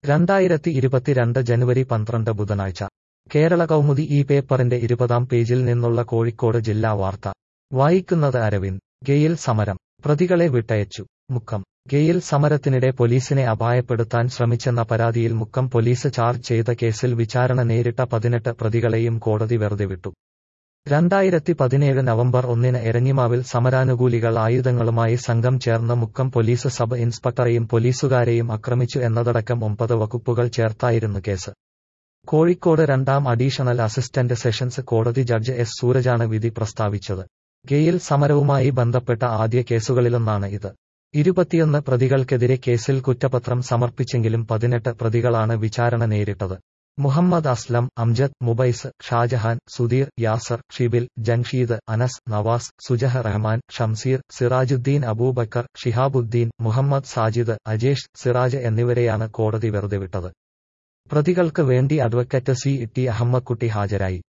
രണ്ടായിരത്തി ഇരുപത്തിരണ്ട് ജനുവരി പന്ത്രണ്ട് ബുധനാഴ്ച കേരള കൗമുദി ഈ പേപ്പറിന്റെ ഇരുപതാം പേജിൽ നിന്നുള്ള കോഴിക്കോട് ജില്ലാ വാർത്ത വായിക്കുന്നത് അരവിന്ദ് ഗെയിൽ സമരം പ്രതികളെ വിട്ടയച്ചു മുക്കം ഗെയിൽ സമരത്തിനിടെ പോലീസിനെ അപായപ്പെടുത്താൻ ശ്രമിച്ചെന്ന പരാതിയിൽ മുക്കം പോലീസ് ചാർജ് ചെയ്ത കേസിൽ വിചാരണ നേരിട്ട പതിനെട്ട് പ്രതികളെയും കോടതി വെറുതെ വിട്ടു രണ്ടായിരത്തി പതിനേഴ് നവംബർ ഒന്നിന് എരഞ്ഞിമാവിൽ സമരാനുകൂലികൾ ആയുധങ്ങളുമായി സംഘം ചേർന്ന് മുക്കം പോലീസ് സബ് ഇൻസ്പെക്ടറെയും പോലീസുകാരെയും ആക്രമിച്ചു എന്നതടക്കം ഒമ്പത് വകുപ്പുകൾ ചേർത്തായിരുന്നു കേസ് കോഴിക്കോട് രണ്ടാം അഡീഷണൽ അസിസ്റ്റന്റ് സെഷൻസ് കോടതി ജഡ്ജ് എസ് സൂരജാണ് വിധി പ്രസ്താവിച്ചത് ഗെയിൽ സമരവുമായി ബന്ധപ്പെട്ട ആദ്യ കേസുകളിലൊന്നാണ് ഇത് ഇരുപത്തിയൊന്ന് പ്രതികൾക്കെതിരെ കേസിൽ കുറ്റപത്രം സമർപ്പിച്ചെങ്കിലും പതിനെട്ട് പ്രതികളാണ് വിചാരണ നേരിട്ടത് മുഹമ്മദ് അസ്ലം അംജദ് മുബൈസ് ഷാജഹാൻ സുധീർ യാസർ ഷിബിൽ ജംഷീദ് അനസ് നവാസ് സുജഹ റഹ്മാൻ ഷംസീർ സിറാജുദ്ദീൻ അബൂബക്കർ ഷിഹാബുദ്ദീൻ മുഹമ്മദ് സാജിദ് അജേഷ് സിറാജ് എന്നിവരെയാണ് കോടതി വെറുതെ വിട്ടത് പ്രതികൾക്ക് വേണ്ടി അഡ്വക്കറ്റ് സി ടി അഹമ്മദ്കുട്ടി ഹാജരായി